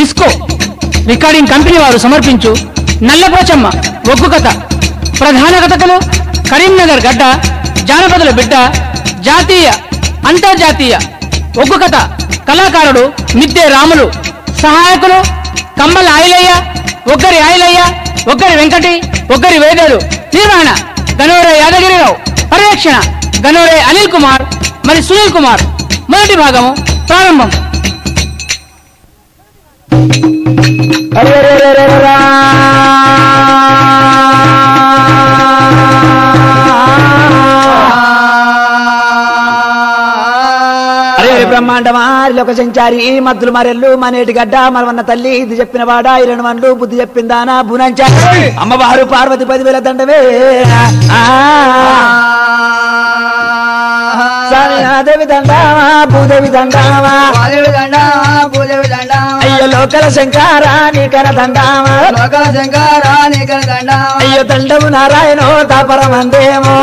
Disco recording company వారు సమర్పించు నల్లపోచమ్మ ఒగ్గు కథ ప్రధాన కథకులు కరీంనగర్ గడ్డ జానపదుల బిడ్డ జాతీయ అంతర్జాతీయ ఒగ్గు కథ కళాకారుడు మిద్దె రాములు సహాయకులు కమ్మల ఆయిలయ్య ఒగ్గరి ఆయిలయ్య ఒగ్గరి వెంకటి ఒగ్గరి వేదేలు నిర్వహణ గనోరే యాదగిరిరావు పర్యవేక్షణ గనోరే అనిల్ కుమార్ మరి సునీల్ కుమార్ మొదటి భాగము ప్రారంభం అరే బ్రహ్మాండమా లోక సంచారి మద్దులు మరెల్లు మనేటి గడ్డ మరవన్న తల్లి ఇది చెప్పిన వాడ ఇరణ మండ్లు బుద్ధి చెప్పిందానా బునంచా అమ్మవారు పార్వతి పదివేల దండవే ఆ. స్వామి దేవి దండామా భూదేవి దండామా అయ్యో లోకల శంకార నీకర దండామా అయ్యో దండము నారాయణో తాపరమందేమో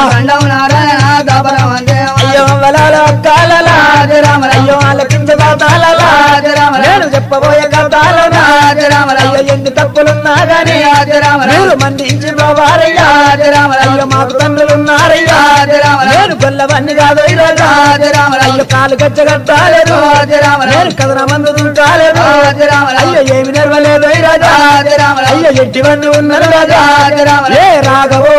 అయ్యో వలలో కాలలా అయ్యో ఆలకించ దాతాలలా నేను చెప్పబోయే కథాలనా అయ్యో ఎన్ని తప్పులున్నా గాని మీరు మందించి వారయ్యా అయ్యో మాకు తండ్రులున్నారయ్యా నేను గొల్లవన్నీ కాదు ఈరోజు. అయ్యో కాలు గచ్చగట్టాలేదు నేను కథన మందు కాలేదు అయ్యో ఏమి నెరవలేదు ఈ రాజా అయ్యో ఎట్టివన్నీ ఉన్నారు రాజా ఏ రాఘవో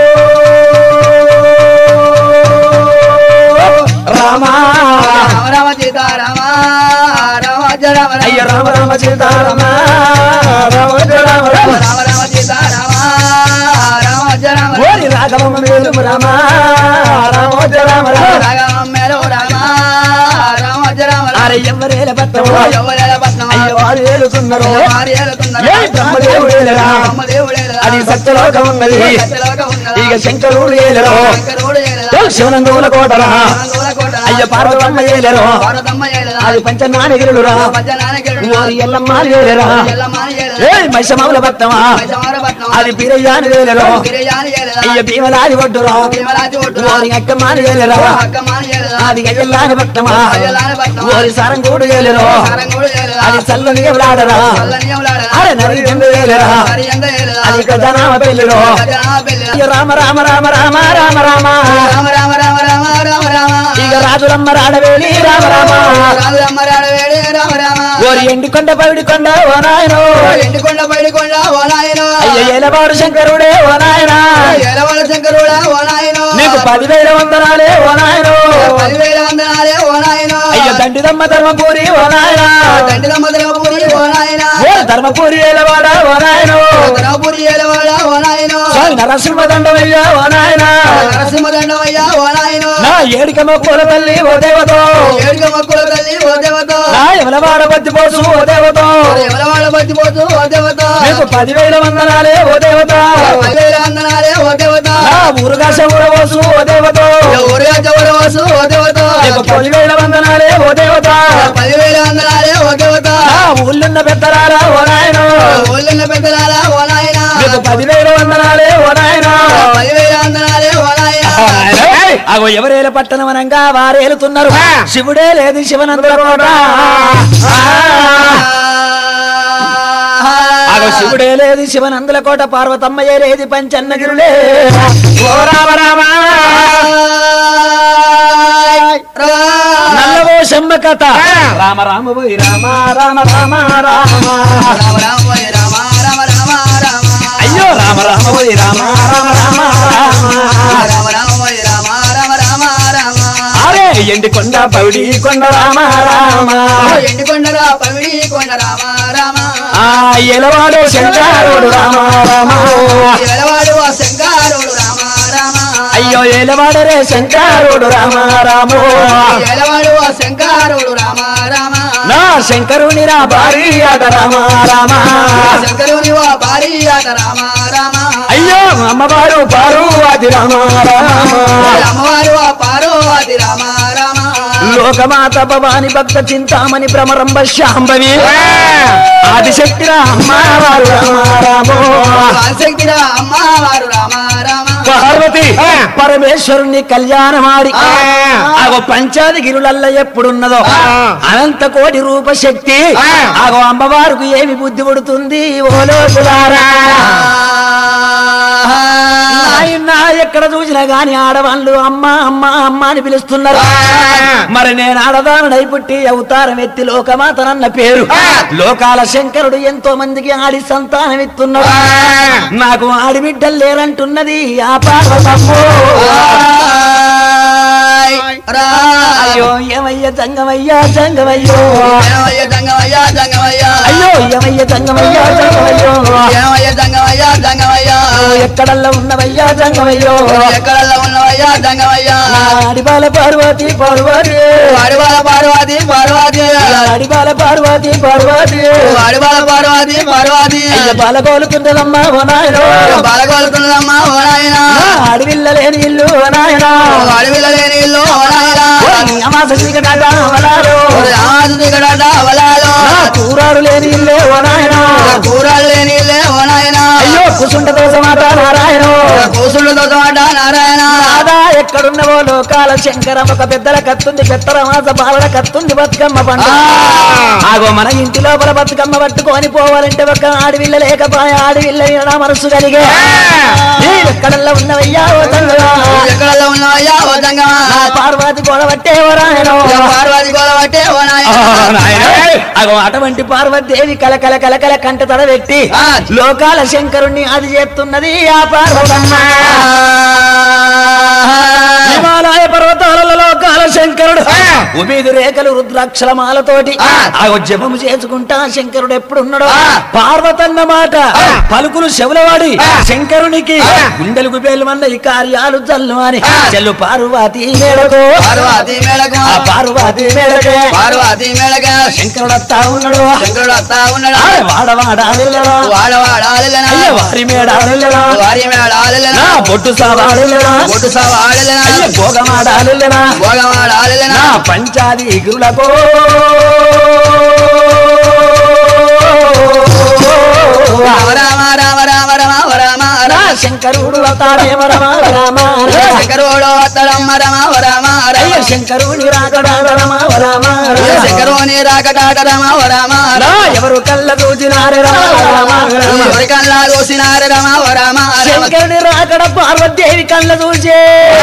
రామా అయ్యో రామ రామ సీతారామ రామ రామ రామ ఓరి రాఘవమ్మ మేలు రామ రామ రామ రామ అరే ఎవరేల పట్టము అయ్యో వారు ఏలుతున్నారు ఏ బ్రహ్మదేవుడేలరా అది సత్యలోకం ఉన్నది ఇక శంకరుడు ఏలరు శివనందుల కోటరా అయ్య పార్వతమ్మ ఏలరు అది పంచనానగిరుడురా ఓరి ఎల్లమ్మ ఏలరా ఏ మైసమౌల పట్టమా అది పిరయ్యాని వేలరు అయ్య భీమలాది ఒడ్డురా ఓరి అక్కమాని వేలరా అది గయ్యల్లాని పట్టమా ఓరి సారంగూడు ఏలరు అది చల్లని ఎవలాడరా అరే నరి ఎందు వేలరా అది గజనామ పెళ్ళిలో అయ్య రామ రామ రామ రామ రామ రామ ఇక రాజులమ్మ రాడవేలి రామ రామ ఓరి ఎండికొండ పవిడికొండ ఓ నాయనో ఎండుకొండ బయటకొండ ఓ నాయనో అయ్య ఏలవాడు శంకరుడే ఓ నాయనా ఎలవల శంకరుడా ఓ నాయనో నీకు పదివేల వందనాలే ఓ నాయనో పదివేల వందనాలే ఓ నాయనో అయ్య దండిదమ్మ ధర్మపూరి ఓ నాయనా దండిల మధురపురి ఓ నాయనా ఓ ధర్మపూరి ఏలవాడ ఓ నాయనో ధనపురి ఎలవాడ ఓ నాయనో స్వామి నరసింహ దండమయ్యా ఓ నాయనా నరసింహదండమయ్యా ఓ నాయనో నా ఏడికమ్మ పూల తల్లి ఓ దేవతో ఏడుగ మక్కుల తల్లి ఓ దేవతో నా ఎవలవాడ బద్ది పోసు ఓ దేవతో ఎవలవాడ బతిపోతూ ఓ దేవతో నీకు పదివేల వందనాలే ఓ దేవత పదివేల వందనాలే ఓ దేవతో నా ఊరుగా శవురవోసు ఓ దేవతో ఊరుగా చౌరవాసు ఓ దేవతో నీకు పదివేల వందనాలే ఓ దేవత పదివేల వందనాలే ఓ దేవతో నా ఊళ్ళున్న పెద్దరారా ఓ నాయనో ఊళ్ళన్న పెద్దలారా ఓ నాయనా నీకు పదివేల వందనాలే ఓ నాయనా పదివేల వందనాలే ఓ నాయనా అగో ఎవరేల పట్టణం అనంగా వారేలుతున్నారు శివుడే లేదు శివనందుల కోట అగో శివుడే లేదు శివనందుల కోట పార్వతమ్మయ్య లేది పంచన్నగిరులే ఓ రామ రామ నల్లవో శమ్మ కథ రామ రామ పోయి రామ రామ రామ రామ అయ్యో రామ రామ పోయి రామ రామ రామ రామ అరే ఎండి కొండ పౌడి కొండ రామ రామ ఎండుకొండరా పవిడి కొండ రామ రామ ఆ ఎలవాడు శంకరుడు రామ రామ ఎలవాడు ఆ శంకారుడు రామ రామ అయ్యో ఎలవాడరే శంకరుడు రామ రామ ఎలవాడు ఆ శంకారుడు రామ రామ నా శంకరుని రా భారీ అట రామ రామ శంకరుని వా భారీ ఆట రామ రామ అయ్యో అమ్మవారు పారు అది రామ రామ అమ్మవారు ఆ పార్వతి రామ రామ లోకమాత భవాని భక్త చింతామణి భ్రమరంబ శాంభవి ఆదిశక్తిరా అమ్మవారు రామ రామ శక్తిరా అమ్మవారు రామ రామ పార్వతి పరమేశ్వరుని కళ్యాణమాడి ఆగో పంచాది గిరులల్ల ఎప్పుడున్నదో అనంత కోటి రూప శక్తి ఆగో అమ్మవారికి ఏమి బుద్ధి పుడుతుంది ఓ లోపులారా నాయనా ఎక్కడ చూసినా గాని ఆడవాళ్ళు అమ్మ అమ్మ అమ్మ అని పిలుస్తున్నారు మరి నేను ఆడదానుడై పుట్టి అవతారం ఎత్తి లోకమాతనన్న పేరు లోకాల శంకరుడు ఎంతో మందికి ఆడి సంతానం ఇస్తున్నాడు నాకు ఆడి బిడ్డలు లేరంటున్నది ఆ పార్వతమ్మో అయ్యో ఏమయ్య జంగమయ్యా జంగమయ్యో జంగమయ్య జంగమయ్య జంగమయ్య అయ్యో ఏమయ్య జంగమయ్యా జంగమయ్యో జంగమయ్య జంగమయ్య జంగమయ్య ఎక్కడల్లా ఉన్నవయ్యా జంగమయ్యో ఎక్కడల్లో ఉన్నవయ్య జంగమయ్య అడిబాల పార్వతి పార్వతి వాడివాల పార్వతి పార్వతి అడిబాల పార్వతి పార్వతి వాడివాల పార్వతి పార్వతి అయ్య బాలగోలుకుంటదమ్మా ఓ నాయనో బాలగోలుతున్నదమ్మా ఓ నాయన అడవిల్ల లేని ఇల్లు ఓ నాయనా అడవిల లేని ఇల్లు ఓ నాయన ఓ నీ అమాస చీకటాట అవలాలు. రాజు దిగడట అవలాలు నా కూరాడు లేని ఇల్లే ఓ నాయనా కూరలు లేని ఇల్లే ఓ నాయన అయ్యో కుసుంట దోషమాట నారాయణో కూసుళ్ళు తోట నారాయణ రాధా ఎక్కడున్నవో లోకాల శంకరం ఒక పెద్దల కత్తుంది పెత్తర మాస బాలల కత్తుంది బతుకమ్మ పంట ఆగో మన ఇంటి లోపల బతుకమ్మ పట్టుకొని పోవాలంటే ఒక ఆడవిల్ల లేకపాయ ఆడవిల్ల నా మనసు కలిగే నీ ఎక్కడల్లా ఉన్నవయ్యా ఓ తండ్రా ఎక్కడల్లో ఉన్నవయ్యా ఓ జంగమా నా పార్వతి గోడవట్టే ఓ రాయణో పార్వతి గోలబట్టే ఓ నాయన అగో అటువంటి పార్వతీదేవి కలకల కలకల కంట తడ పెట్టి ఆ. లోకాల శంకరుణ్ణి అది చేస్తున్నది ఆ పార్వతమ్మ హిమాలయ పర్వతాలలో లోకాల శంకరుడు ఉమీది రేఖలు రుద్రాక్షల మాలతోటి ఆ. ఆగో జపము చేసుకుంటా శంకరుడు ఎప్పుడున్నాడో ఆ. పార్వతన్న మాట ఆ. పలుకులు శవులవాడి ఆ. శంకరునికి ఆ. గుండెలకు పేలుమన్న ఈ కార్యాలు జల్లు అని ఆ. చెల్లు పార్వతి మేడకు పార్వతి మేళకు ఆ పార్వతి మేడకే పార్వతి మేళక శంకరుడు వస్తా ఉన్నాడు శంకరుడు వస్తా ఉన్నాడు ఆ వాడవాడ వెళ్ళరా వాడవాడాలెలనా అయ్య వారి మేడ వెళ్ళరా వారి మేడాలెలనా నా బొట్టు సావాడెళ్ళరా బొట్టు సవాడెలనా అయ్య భోగమాడాలెళ్ళరా భోగవాడాలెలనా నా పంచాది గురులకు రామ రామ రామ రామ రామ రామ నా రామ శంకరుడు వతాడేమ రమ రామ రామ. శంకరుడు వత్తడమ్మ రమ రామ అయ్య రామ శంకరుని రాకడాడ రమ రామ రామ. శంకరుని రాకటాట రమ రామ నా ఎవరు కళ్ళ దూచినారే రమ రామ రామ. ఎవరికల్లా దోసినారు రమ రామ రామ శంకరుని రాకడ పార్వతీదేవి కళ్ళ చూసే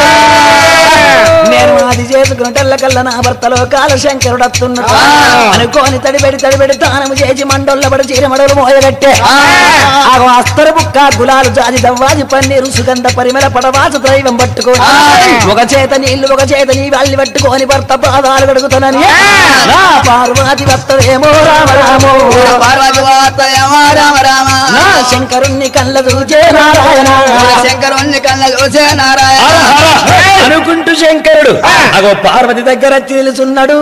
నేను అది చేసుకుంటల్ల కల్లా నా భర్తలో కాల శంకరుడు వస్తున్నాడు ఆ. అనుకోని తడిబెడి తడిబెడి తానము చేసి మండోళ్ళ పడి చీరమడలు మోయగట్టే ఆ. ఆగో అస్తరు బుక్క గులాలు జాజి దవ్వాజి పన్నీరు సుగంధ పరిమళ పడవాస దైవం పట్టుకొని ఆ. ఒక చేత నీళ్లు ఒక చేత నీ వాళ్ళి పట్టుకొని భర్త పాదాలు కడుగుతానని ఆ. నా పార్వతి వస్తదేమో రామ రామో పార్వతి వత్తయమ్మ రామ రామ నా శంకరుణ్ణి కళ్ళ చూచే నారాయణ శంకరుణ్ణి కళ్ళ చూసే నారాయణ అనుకుంటూ శంకరుడు అగో పార్వతి దగ్గర నిలుచున్నాడు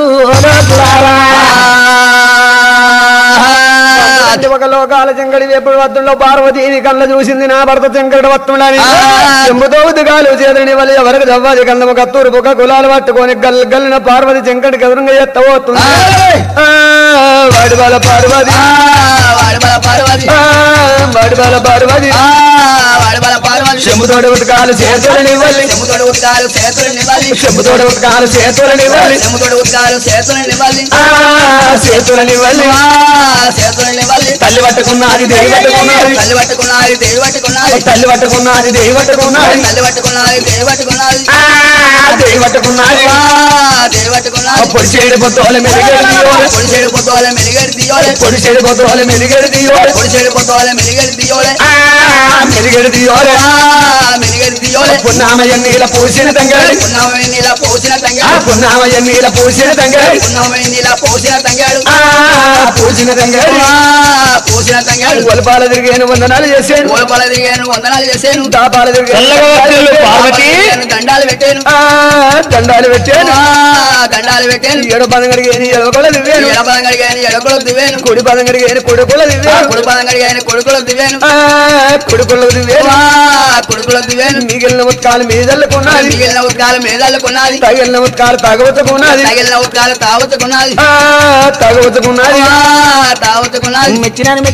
అంటే ఒక లోకాల చెంకడి వేపుడు వత్తుంలో పార్వతీని కళ్ళ చూసింది నా భర్త చెంకడు వత్తుండని ఆ. చెంబుతో ఉద్దుగాలు చేదని వల్ల ఎవరికి దవ్వాది కళ్ళము కత్తూరు పొగ కులాలు పట్టుకొని గల్ గల్లిన పార్వతి చెంకడికి ఎదురుగా ఎత్తబోతుంది ఆయ్. ఆ, వాడి బాల పార్వతి ఆ, వాడి బల పార్వతి ఆ, వాడి బాల పార్వతి ఆ, వాడి బల పార్వతి చెంబుతోడు ఉతకాలు చేతులని వల్లి చెముతోడు ఉత్కాలు చేతులు నివ్వాలి చెంబుతోడు ఉతకాలు చేతులని వల్లి చెముతోడు ఉత్కాలు చేతులు నివ్వాలి ఆ, చేతులని వల్లి ఆ, చేతులు నివ్వాలి తల్లి పట్టుకున్నది దేవి పట్టుకున్నది తల్లి పట్టుకున్నది దేవి పట్టుకున్నది తల్లి పట్టుకున్నది దేవి పట్టుకున్నది తల్లి పట్టుకున్నది దేవి పట్టుకున్నది ఆ, దేవి పట్టుకున్నది ఆ, దేవి పట్టుకున్నది పొడి చేయడు పొద్దుల మెరుగేడు తీయోలే పొడి చెడు పొద్దుల మెలిగడి తీయోలే పొడి చేయడు పొద్దుల మెరుగేడు తీయోలే పొడి చెడు పొద్దుల మెలిగడి తీయోలే ఆ, మెరుగేడు తీయోలే ఆ, మెలిగడి తీయోలే పున్నామయ్య నీల పూసిన తంగాడు పున్నమి నీల పోసిన ఆ తంగాడు పున్నామయ్య నీల పూసిన తంగాడు పున్నమి నీల పోసిన తంగాడు ఆ పూసిన తంగాడు ఆ, పోసిన తంగాడు ఒలపాల తిరిగాను వందనాలు చేశాను ఓలపల దిగాను వందనాలు చేశాను దాపాల తిరిగాను పార్వతి నేను దండాలు పెట్టాను ఆ దండాలు పెట్టాను ఆ, దండాలు పెట్టాను ఏడు పదం కడిగాను ఏడు కూడా దివ్వాను ఎడ పదం కడిగాను ఎడకులకు దివ్వాను కుడి పదం కడిగాను కుడి కూడా దివ్వాను కుడి పదం కడిగాను కొడుకులకు దివ్వాను ఆ కుడుకుల్లో దివ్వాను ఆ, కొడుకులకు దివ్వాను మిగిలిన ఉత్కాలు మీదల్లుకున్నది మిగిలిన ఉత్కాలు మేదాలకున్నది తగిలిన ఉత్కాలు తగవచ్చుకున్నది తగిలిన ఉత్కాలు తావచ్చుకున్నది ఆ తగవచ్చుకున్నది తావచ్చుకున్నది మెచ్చినాను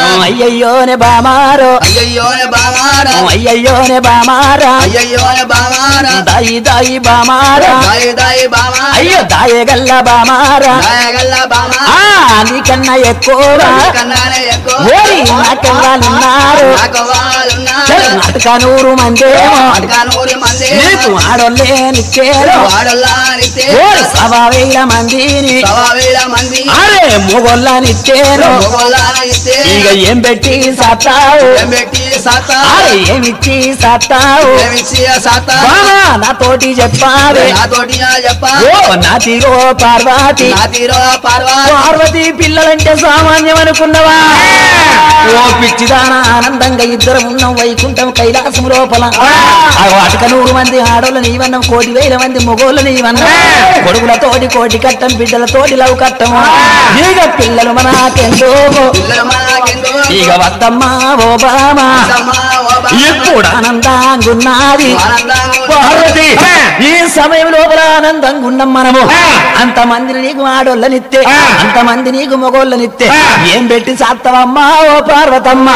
అయ్యయ్యోనే బామారో అయ్యయ్యోనే బామారా అయ్యయ్యోనే బామారా అయ్యయ్యోనే బామారా దాయి దాయి బామారా దాయి దాయి బామారా అయ్యో దాయగల్ల బామారా దాయగల్ల బామారా ఆ నీకన్నా ఎక్కువరా కన్నానే ఎక్కువ ఓరి నాకన్నా ఉన్నారు నాకు వాళ్ళున్నారు చల్ నాటకానూరు మందేమో అడగానూరి మంది నీకు ఆడోళ్ళే నిచ్చేరు వాడల్లారితే ఓరి సభా వేల మందిని సవా వేల మంది అరే మొగోళ్ళ నిచ్చేరు మొగోళ్ళారితే ఇక ఏం పెట్టి సత్తావు పెట్టి సాత అరే ఏమిచ్చి సత్తావు ఏమిచ్చి సాత బామా నాతోటి చెప్పావే నాతోటి చెప్ప ఓ నాతిగో పార్వతి నా తీరో పార్వతి పార్వతి పిల్లలంటే సామాన్యం అనుకున్నవా ఓ పిచ్చిదాన ఆనందంగా ఇద్దరం ఉన్నాం వైకుంఠం కైలాసం లోపల ఆ వాటిక నూరు మంది ఆడోళ్ళ నీవన్నం కోటి వేల మంది మొగోళ్ళ నీవన్నం కొడుకులతోటి కోటి కట్టం బిడ్డలతోటి లవ్ కట్టం ఇక పిల్లలు మనకెందో పిల్లలు మనకెందో ఇక వద్దమ్మా ఓ బామా అమ్మా ఓ బామ్మ. ఎప్పుడు ఆనందంగున్నది ఆనందంగా పార్వతి ఈ సమయం లోపల ఆనందంగా ఉన్నాం మనము అంతమందిని నీకు ఆడోళ్ళనిత్తే అంతమంది నీకు మొగోళ్ళనిత్తే ఏం పెట్టి సాత్తవమ్మా ఓ పార్వతమ్మా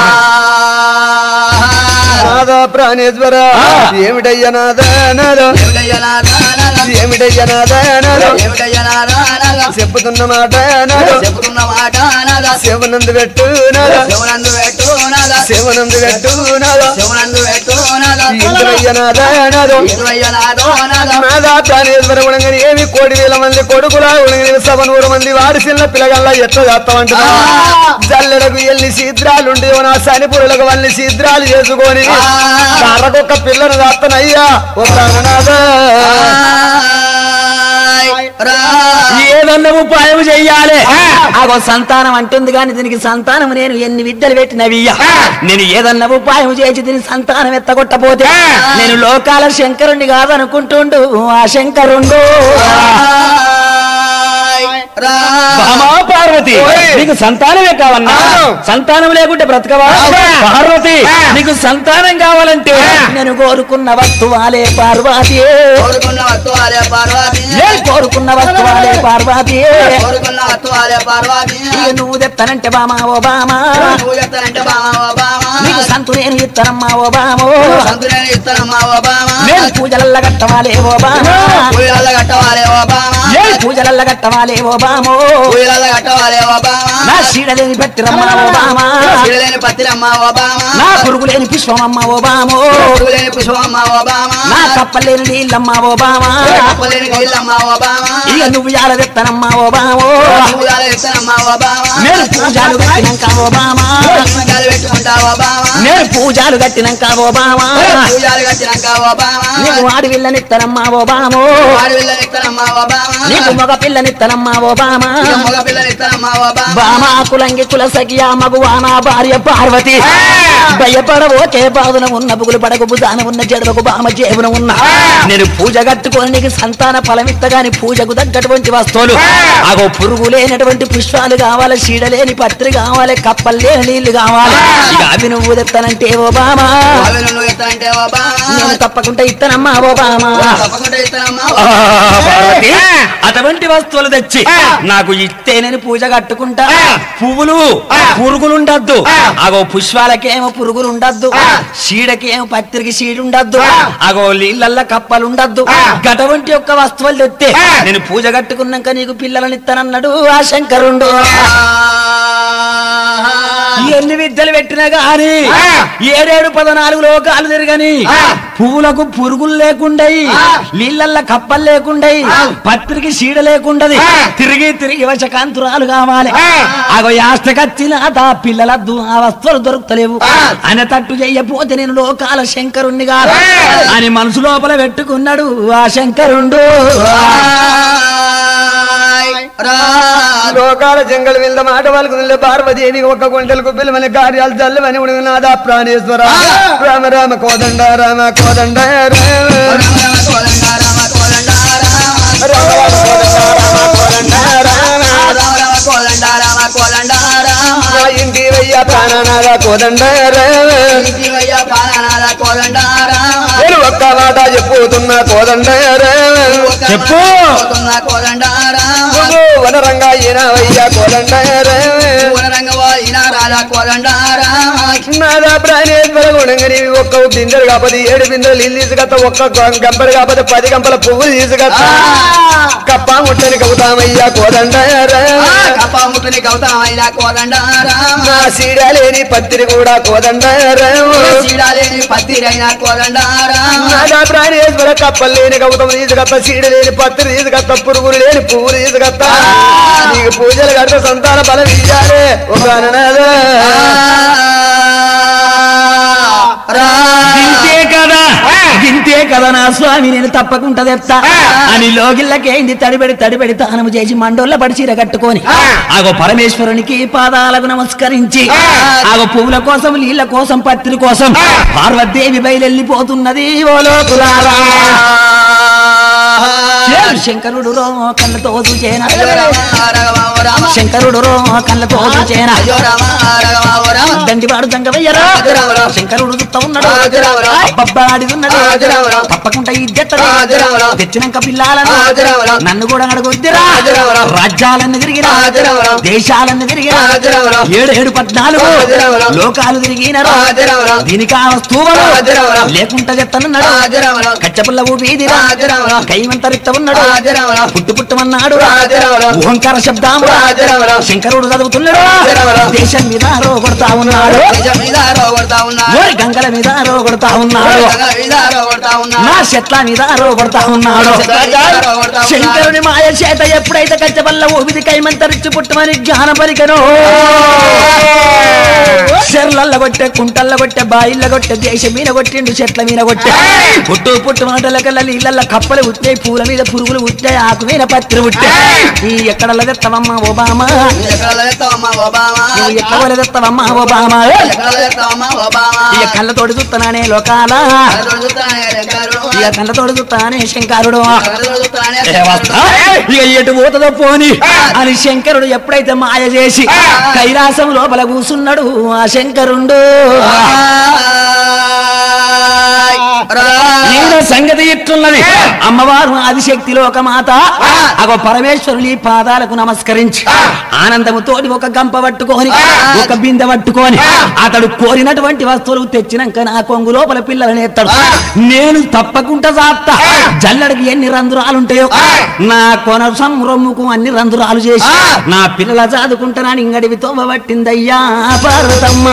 నాదా ప్రాణేశ్వర ఏమిటయ్య నాదా నాదో ఏమిటయ్యా నాదా నాదా? ఏమిటయ్య నాదా నాదో ఏమిటయ్యా నాదా నాదా? చెప్పుతున్న మాట నాదో చెబుతున్న మాట నాదా శివనందు పెట్టు నాదో శివనందు పెట్టు నాదా శివనందు పెట్టు నాదో శివనందు పెట్టు నాదా ఇంద్రయ్య నాదా నాదో ఎదురయ్య నాదో నాదా నాదా ప్రాణేశ్వర గుణంగని ఏమి కోటి వేల మంది కొడుకులా గుణంగని సభ నూరు మంది వాడి చిన్న పిల్లగల్లా ఎట్లా చేస్తామంటున్నా జల్లెడకు ఎల్లి శీద్రాలుండి నా సనిపురులకు వాళ్ళని శీద్రాలు చేసుకొని కర్రకొక్క పిల్లను దాత్తనయ్యా ఓ ప్రాణనాథా ఆయ్ రా ఏదన్నా ఉపాయం చెయ్యాలి ఆగో సంతానం అంటుంది కానీ దీనికి సంతానం నేను ఎన్ని విద్యలు పెట్టినవియ్యా నేను ఏదన్నా ఉపాయం చేసి దీని సంతానం ఎత్తగొట్టపోతే నేను లోకాల శంకరుణ్ణి కాదనుకుంటుండు ఆ శంకరుండు ఆయ్ రా బామా పార్వతి ఓయ్. నీకు సంతానమే కావన్నా అవును. సంతానం లేకుంటే బ్రతకవా పార్వతి నీకు సంతానం కావాలంటే నేను కోరుకున్న వస్తువాలే పార్వతి కోరుకున్న వత్తువాలే పార్వతి ఏ కోరుకున్న వస్తువాలే పార్వతి కోరుకున్న వత్తువాలే పార్వతి ఇక నువ్వు తెస్తానంటే బామా ఓ బామా నువ్వు చెప్తానంటే బామా ఓ బామా నీకు సంతు నేను ఇస్తానమ్మా ఓ బామో సంతులేని ఇస్తానమ్మా ఓ బామా నేను పూజలల్ల కట్టవాలే ఓ బామా పూయల కట్టవాలే ఓ బామా ఏ పూజలల్ల కట్టవాలే ఓ బామో పూయల కట్టవాలే ఓ బామా నా చీడలేని పెట్టిరమ్మా ఓ బామా చిడలేని పత్తిరమ్మా ఓ బామా నా పురుగులేని పుష్పమమ్మ ఓ బామో పువ్వులేని పుష్పమ్మా ఓ బామా నా కప్పలేని నీళ్ళమ్మ ఓ బామా కప్పలేని నీళ్ళమ్మా ఓ బామా ఇక నువ్వు యాడ తెత్తనమ్మా ఓ బామో పూజాల ఇస్తానమ్మా ఓ బామా నేను పూజలు కట్టినాక ఓ బామా పూజాలు పెట్టుకుంటా ఓ బామా నేను పూజలు కట్టినాక ఓ బామా పూజాలు కట్టినాక ఓ బామా నీకు ఆడి పిల్లనిత్తనమ్మా ఓ బామో వాడి పిల్లని ఇస్తానమ్మా ఓ బామా నీకు మగ పిల్లనిత్తనమ్మా ఓ బామా ఇక మగ పిల్లని ఇస్తానమ్మా ఓ బామా బామా కులంగి కుల సఖియా మగువా నా భార్య పార్వతి భయపడవోకే బాధన ఉన్న బుగులు పడకు బుధాన ఉన్న జడలకు బామ జేబున ఉన్న నేను పూజ కట్టుకొని నీకు సంతాన ఫలమిత్త గాని పూజకు తగ్గటువంటి వస్తువులు అగో పురుగు లేనటువంటి పుష్పాలు కావాలి చీడలేని పత్రి కావాలి కప్పలు లేని నీళ్లు కావాలి ఇక అవి నువ్వు తెస్తానంటే ఓ బామా అవి నువ్వు ఇస్తానంటే ఓ బామా నేను తప్పకుండా ఇస్తానమ్మా ఓ బామా తప్పకుండా ఇస్తానమ్మా ఆ, పార్వతి, అటువంటి వస్తువులు తెచ్చి నాకు ఇస్తే నేను పూజ కట్టుకుంటా పువ్వులు పురుగులు ఉండద్దు అగో పుష్పాలకేమో పురుగులు ఉండద్దు చీడకేమో పత్రికి చీడు ఉండద్దు అగో నీళ్ళల్ల కప్పలు ఉండద్దు అటువంటి యొక్క వస్తువులు తెస్తే నేను పూజ కట్టుకున్నాక నీకు పిల్లలని ఇస్తానన్నాడు ఆ శంకరుండు ఎన్ని విద్యలు పెట్టినా గాని ఏడేడు పదనాలుగు లోకాలు తిరగని పువ్వులకు పురుగులు లేకుండాయి నీళ్ళల్ల కప్పలు లేకుండాయి పత్రికి సీడ లేకుండది తిరిగి తిరిగి వశకాంతురాలు కావాలి అగో యాష్టకచ్చిన ఆ పిల్లలద్దు ఆ వస్తువులు దొరుకుతలేవు అని తట్టు చెయ్యపోతే నేను లోకాల శంకరుణ్ణి కాదు అని మనసు లోపల పెట్టుకున్నాడు ఆ శంకరుండు రా లోకాల జంగల్ వెళ్ళ మాట వాళ్ళకు నిల్ల పార్వదేవి ఒక్క గుంటలకు పిల్లమని కార్యాలు చల్లవని ఉడిన నాదా ప్రాణేశ్వర రామ రామ కోదండ రామ కోదండ రామ రామ కోదండ రామ కోదండ రామ రామ రామ కోదండ రామ కోదండ రామ రామ రామ కోదండ రామ కోదండ రామ నా ఇంటి వయ్య ప్రాణనాద కోదండ రామ ఇంటివయ్య పాలనాల కోదండ రామ నేను ఒక్క మాట చెప్పుతున్నా కోదండ చెప్పు. కోదండారా వనరంగా ఈనవయ్యా కోదండ రంగవా ఈనా రాజా కోదండారా నాదా ప్రాణేశ్వర గుణంగని ఒక్క బిందెలు కాకపోతే ఏడు బిందెలు నీళ్ళు తీసుకొస్తా ఒక్క గం- గంపలు కాకపోతే పది గంపల పువ్వులు తీసుకొస్తా కప్ప ముట్టని కవుతామయ్యా కోదండ కప్పముట్టుని గౌతమ అయినా కోదండారా నా సీడ లేని పత్తిరి కూడా కోదండ చీడాలేని పత్తిరైనా కోదండారా నాదా ప్రాణేశ్వర కప్పలు లేని కవుతం తీసుకొస్తా సీడ లేని పత్తిరి తీసుకొస్తా పురుగులు లేని పువ్వులు తీసుకొస్తా నీకు పూజలు కడితే సంతాన బలం ఇయ్యాలి ఒక అననాదా గింతే కదా గింతే కదా నా స్వామి నేను తప్పకుండా తెస్తా అని లోగిళ్ళకేంది తడిబడి తడిబడి తానము చేసి మండోళ్ళ పడి చీర కట్టుకొని ఆగో పరమేశ్వరునికి పాదాలకు నమస్కరించి ఆగో పువ్వుల కోసం నీళ్ళ కోసం పత్రి కోసం పార్వతీదేవి బయలెళ్ళిపోతున్నది ఓ లోకులారా శంకరుడు రో కళ్ళతో చూచేనా శంకరుడు రో కళ్ళతో చూచేనా దండివాడు దంగవయ్యరా శంకరుడు చుట్ట ఉన్నాడు అబ్బబ్బాడిదున్నాడు తప్పకుండా ఇద్దెత్తది తెచ్చినాక పిల్లాలను నన్ను కూడా అడగొద్దిరా రాజ్యాలన్నీ తిరిగిరా దేశాలన్నీ తిరిగిరా ఏడు ఏడు పద్నాలుగు లోకాలు తిరిగినరా దీనికి ఆ వస్తువులు లేకుండా చెత్తనున్నాడు కచ్చపుల్ల ఊపిదిరా కైమంత రిక్త ఉన్నాడు పుట్టు పుట్టమన్నాడు ఓంకార శబ్దాము శంకరుడు చదువుతున్నాడు దేశం మీద రోగొడతా ఉన్నాడు ఓరి గంగల మీద రోగొడతా ఉన్నాడు నా చెట్ల మీద రోగొడతా ఉన్నాడు శంకరుని మాయ చేత ఎప్పుడైతే కచ్చబల్ల ఊపిది కైమంతరిచ్చి పుట్టమని జ్ఞాన పలికను చెర్లల్ల కొట్టే కుంటల్ల కొట్టే బాయిల్ల కొట్టే దేశం మీద కొట్టిండు చెట్ల మీద కొట్టే పుట్టు పుట్టు మాటల కల్లా నీళ్ళల్ల కప్పలు ఉట్టాయి పూల మీద పురుగులు ఉట్టాయి ఆకు మీద పత్రి ఉట్టాయి ఈ ఎక్కడ తెత్తవమ్మా ఒబామా నువ్వు ఎక్కడ తెత్తవమ్మా ఒబామా ఇక కళ్ళతోటి చూస్తున్నానే లోకాల ఇక కళ్ళతోటి చూస్తానే శంకరుడు ఇక ఎటు పోతుందో పోని అని శంకరుడు ఎప్పుడైతే మాయ చేసి కైలాసం లోపల కూసున్నాడు ఆ శంకరుండు ఈయన సంగతి ఇట్లున్నది అమ్మవారు ఆదిశక్తి లోక మాత అగో పరమేశ్వరుని పాదాలకు నమస్కరించి ఆనందముతోటి ఒక గంప పట్టుకొని ఒక బిందె పట్టుకొని అతడు కోరినటువంటి వస్తువులు తెచ్చినాక నా కొంగు లోపల పిల్లలని ఎత్తాడు నేను తప్పకుండా చాప్తా జల్లడికి ఎన్ని రంధ్రాలుంటాయో నా కొన సంరమ్ముకు అన్ని రంధ్రాలు చేసి నా పిల్లల చదువుకుంటానని ఇంగడివి తోమబట్టిందయ్యా పార్వతమ్మ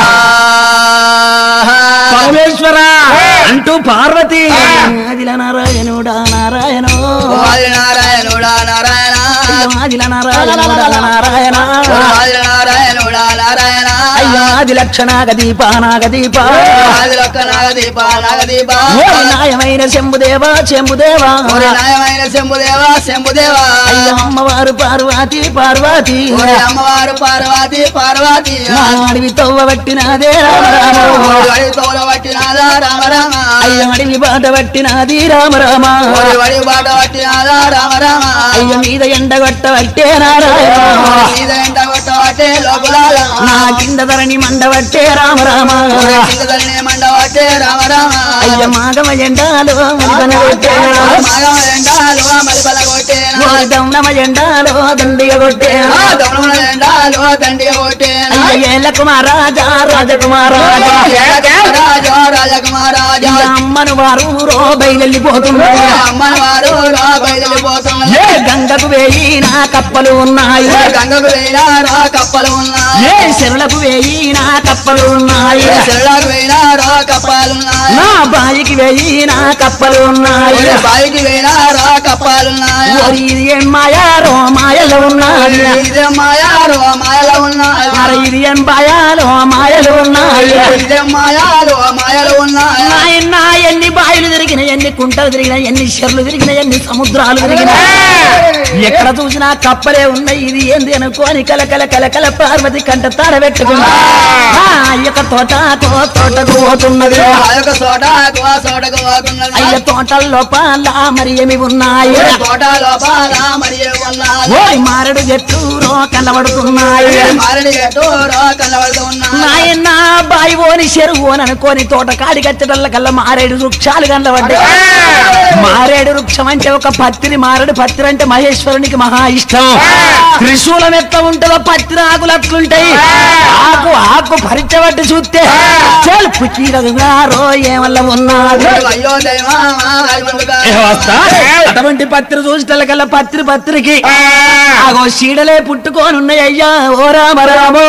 పరమేశ్వర అంటూ పార్వతి ఆదిల నారాయణుడా నారాయణో నారాయణుడా నారాయణ ఆదిల నారాయణుడా నారాయణ నారాయణుడా నారాయణ అయ్యా ఆది లక్షణాగ దీప నాగ దీప ఆదిలొక్క నాగదీప నాగదీప ఓ నాయమైన శంభుదేవా శంభుదేవా ఓరి నాయమైన శంభుదేవా శంభుదేవా అయ్యా అమ్మవారు పార్వతి పార్వతి ఓరి అమ్మవారు పార్వతి పార్వతి నా అడవి తవ్వ పట్టినదే రామ రామ ఓరి వడి తోల పట్టినాదా రామ రామ అయ్య అడవి బాట పట్టినది రామ రామ ఓరి వడి బాట పట్టినాదా రామ రామ అయ్య మీద ఎండ కొట్ట పట్టే నారాయణ మీద ఎండ కొట్టబట్టే లోపలాల నా కింద ధరణి మండ పట్టే రామ రామ ఓరి కింద తల్లిని మండ పట్టే రామ రామ అయ్య మాగమ ఎండాలు మలిపన కొట్టే మగ ఎండాలు మలిపల కొట్టేనా ఓ దౌనమ ఎండాలు దండిగ కొట్టే ఆ దొంగల ఎండాలు దండిగా కొట్టేనా అయ్య ఏల కుమారాజా రాజకుమారాజా రాజా రాజకుమారాజా అయ్య అమ్మను వారు రో బయలెళ్ళిపోతున్నారు అమ్మవారు రా బయలుపోతున్నారు ఏ గంగకు వేయి నా కప్పలు ఉన్నాయి గంగకు వేయినారా కప్పలు ఉన్నాయి ఏ శరులకు వేయి నా కప్పలు ఉన్నాయి చెల్లకు వేయినారా కప్పాలున్నాయి నా బాయికి వేయి నా కప్పలు ఉన్నాయి బాయికి వేయినారా కప్పాలున్నాయి ఓరి ఇది ఏం మాయారో మాయలు ఉన్నాయి ఇదే మాయారు మాయలు ఉన్నాయి మరి ఇది ఏం బాయాలో మాయలు ఉన్నాయి ఇదే మాయాలు మాయలు ఉన్నాయి నాయన ఎన్ని బాయిలు తిరిగి తిరిగిన ఎన్ని కుంటలు తిరిగిన ఎన్ని చెర్లు తిరిగిన ఎన్ని సముద్రాలు తిరిగిన ఎక్కడ చూసినా కప్పలే ఉన్నాయి ఇది ఏంది అనుకోని కలకల కలకల పార్వతి కంట తాడ పెట్టుకున్నా ఆ యొక్క తోట తో- తోటకు పోతున్నది ఆ యొక్క చోట ఆ చోటకు పోతున్నది అయ్య తోటల్లో పాల మరి ఏమి ఉన్నాయి తోట లోపల మరి ఉన్నది ఓయ్ మారడు చెట్టు రో కనబడుతున్నాయి మారడి చెట్టు కనబడుతూ ఉన్నది నాయన బాయి ఓని చెరువు అని అనుకోని తోట కాడి కచ్చడల్ల కల్లా మారేడు వృక్షాలు కనబడ్డాయి మారేడు వృక్షం అంటే ఒక పత్తిని మారేడు పత్రి అంటే మహేశ్వరునికి మహా ఇష్టం త్రిశూలం ఎట్లా ఉంటుందో పత్రి ఆకులు అట్లుంటాయి ఆకు ఆకు పరిచబట్టి చూస్తే చెల్పు చీరో ఏమల్ల ఉన్నాడు అయ్యో దైవా హనుమంతుడా. అటువంటి పత్రి చూసిన కల్లా పత్రి పత్రికి ఆగో చీడలే పుట్టుకొని ఉన్నాయి అయ్యా ఓ రామ రామో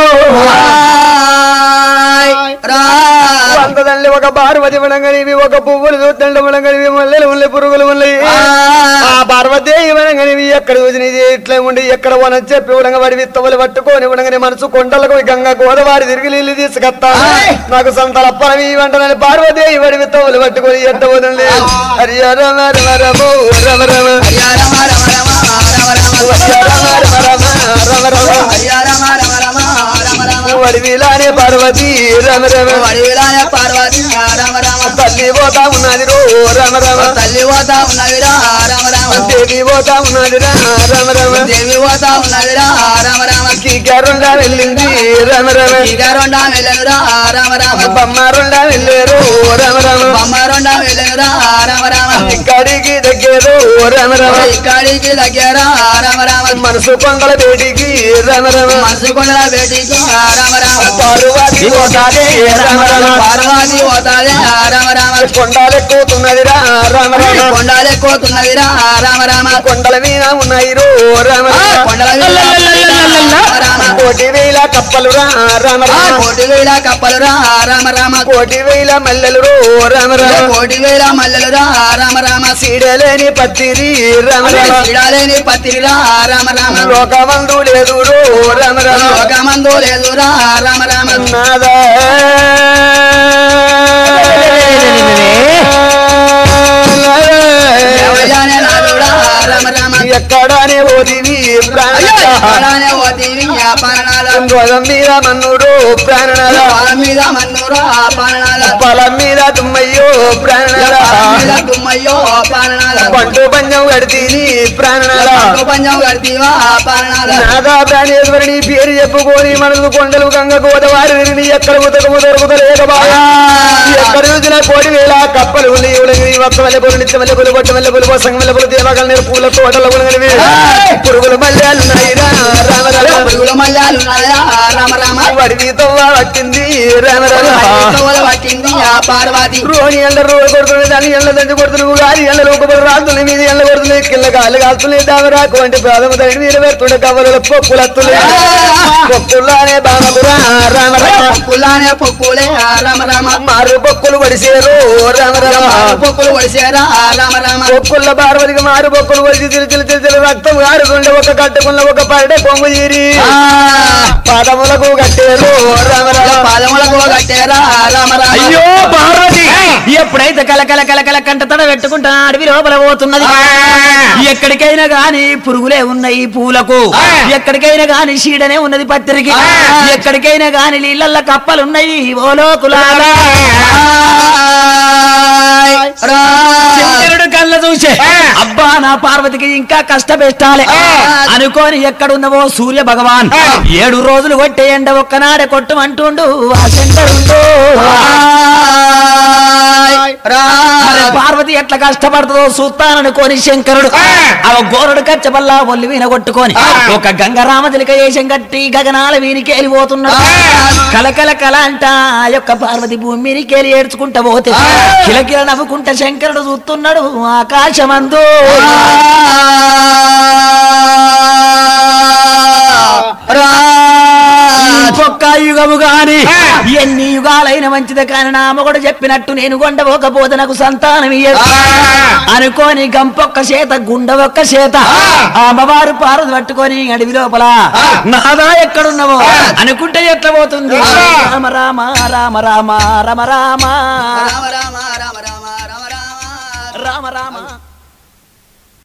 రాయ్ రా వందదండ్లి ఒక పార్వతి వనంగనివి ఒక పువ్వులు చూద్దండ వనంగనివి మల్లెలు ఉన్నాయి పురుగులు ఉన్నాయి ఆ పార్వతీ వనంగనివి ఎక్కడ చూసిన ఇది ఇట్లా ఉండి ఎక్కడ వన చెప్పి ఉడంగ వాడి విత్తవలు పట్టుకొని ఉడంగని మనసు కొండలకు గంగ గోదావరి తిరిగి నీళ్ళు తీసుకొస్తా నాకు సంతల పరమి వంటనని పార్వతీ వాడి విత్తవలు పట్టుకొని ఎట్ట వదండి హరి రమ రమ రమో రమ రమ హయ్యా రమ రమ రమ రమ రమ రమ రమ రమ రమ హయ్యా రమ రమ రమ రమ రమ వాడి విలానే పార్వతీ రమ రమ వడివిలాయ పార్వతి రామ రామ తల్లి పోతా ఉన్నది రో రమ రమ తల్లి పోతా ఉన్నదిరా రామ రామ దేవి పోతా ఉన్నది రా రమ రమ దేవి పోతా ఉన్నదిరా రామ రామ కీకరుండా వెళ్ళింది రమ రమ ఇగరొండా వెళ్ళనురా రామ రామ బొమ్మారుండా వెళ్ళారు రమ రమ బొమ్మరొండా వెళ్ళనురా రామ రామ ఇక్కడికి దగ్గర రమ రమ ఇక్కడికి దగ్గర రామ రామ మనసు కొండల బేటికి రమ రమ మనసు కొండల బేటికి రామ రామ పార్వతి పోతాదే రమ రమ పార్వతి పోతాదే రామ రామ కొండలెక్కుతున్నది రా రమ రమ కొండలు ఎక్కుతున్నదిరా రామ రామ కొండల మీద ఉన్నాయి రో రమ రమ కొండల రామ రామ కోటి వేల కప్పలు రా రమ ఆ రమ కోటి వేల కప్పలు రా రామ రామ కోటి వేల మల్లెలు రో రమ రమ కోటి వేల మల్లెలు రా రామ రామ సీడలేని పత్తిరి రమ రమ సిడాలేని పత్రి రా రామ రామ లోకమందు లేదు రో రమ రమ ఒక మందు లేదు రా రామ రామ నాదా ఎవరిగానే నాదు రా రామ రామ ఎక్కడనే ఓదివి ప్రాణ అలానే ఓతివి పాలనాల గోదం మీద మన్నుడు ప్రాణనాల పాలం మీద మన్నురా పాలనాల పొలం మీద తుమ్మయ్యో ప్రాణనాల పాలం మీద తుమ్మయ్యో పాలనాల పంటు పంజం కడితీని ప్రాణనాల పండు పంజం కడితీవా పాలనాల నాదా ప్రాణేశ్వరుని పేరు చెప్పుకొని మనసు కొండలు గంగ గోదావరి తిరిగి ఎక్కడ ఉతకము దొరుకుతలేక బాగా ఎక్కడ చూసిన కోటి వేల కప్పలు ఉన్నాయి ఉలగిరి ఒక్క మల్లెపూలు నిత్య మల్లెపూలు బొట్ట మల్లెపూలు పోసంగ మల్లెపూలు దేవగల నీరు పూల తోటలు ఉలగిరివి పురుగులు మల్లెలు ఉన్నాయి రా రామ రామ పురుగుల మల్లాలు ఉన్నాయా రామ రామ వడివి తవ్వ పట్టింది రామ రామ తోల పట్టింది ఆ పార్వతి రోని ఎండ రోడ్డు కొడుతుంది దాన్ని ఎండ దంచి కొడుతుంది గాలి ఎండ లోపల రాత్రులు మీద ఎండ కొడుతుంది కింద గాలి కాలుతున్నాయి దావరాకు వంటి ప్రాధమ తగిన మీద పెడుతుండే కవలల పొక్కులత్తులే పొక్కుల్లానే బామకురా రామ రామ పొక్కులానే పొక్కులే ఆ రామ రామ మారు పొక్కులు పడిసేరు రామ రామ పొక్కులు వడిసేరా ఆ రామ రామ పొక్కుల పార్వతికి మారు పొక్కులు పడిచి తిరిచి తిరిచి రక్తం ఆడుకుంటే ఒక కట్టుకున్న ఒక పరడే కొంగు తీరి పాదములకు కట్టేరు రామ రామ పాదములకు కట్టేరా ఆ రామ రామ అయ్యో పార్వతి ఎప్పుడైతే కలకల కలకల కంట తడ పెట్టుకుంటా అడవి లోపల పోతున్నది ఎక్కడికైనా గాని పురుగులే ఉన్నాయి పూలకు ఎక్కడికైనా గాని చీడనే ఉన్నది పత్రికి ఎక్కడికైనా గాని నీళ్ళల్ల కప్పలున్నాయి ఓ లోకులారా శంకరుడు కళ్ళ చూసే అబ్బా నా పార్వతికి ఇంకా కష్టపెట్టాలి అనుకోని ఎక్కడున్నవో సూర్య భగవాన్ ఏడు రోజులు కొట్టే ఎండ ఒక్కనాడే కొట్టమంటుండు ఆ శంకరుడు అరే పార్వతి ఎట్లా కష్టపడుతుందో చూస్తాననుకోని శంకరుడు ఆ గోరుడు కచ్చబల్లా ఒల్లి వీన కొట్టుకొని ఒక గంగరామ తిలక వేషం కట్టి గగనాల వీనికి వెళ్ళిపోతున్నాడు కలకల కల అంట ఆ యొక్క పార్వతి భూమి మీనికి ఏడ్చుకుంటా పోతే కిలకిల నవ్వుకుంటా శంకరుడు చూస్తున్నాడు ఆకాశమందు ఒక్క యుగము గాని ఎన్ని యుగాలైన మంచిది కానీ నా మొగడు చెప్పినట్టు నేను కొండపోకపోతే నాకు సంతానం ఇయ్యదు అనుకోని గంపొక్క చేత గుండ ఒక్క చేత ఆ అమ్మవారు పారదు పట్టుకొని అడవి లోపల నాదా ఎక్కడున్నావో అనుకుంటే ఎట్లా పోతుంది రామ రామ రామ రామ రామ రామ రామ రామ రామ రామ రామ రామ రామ రామ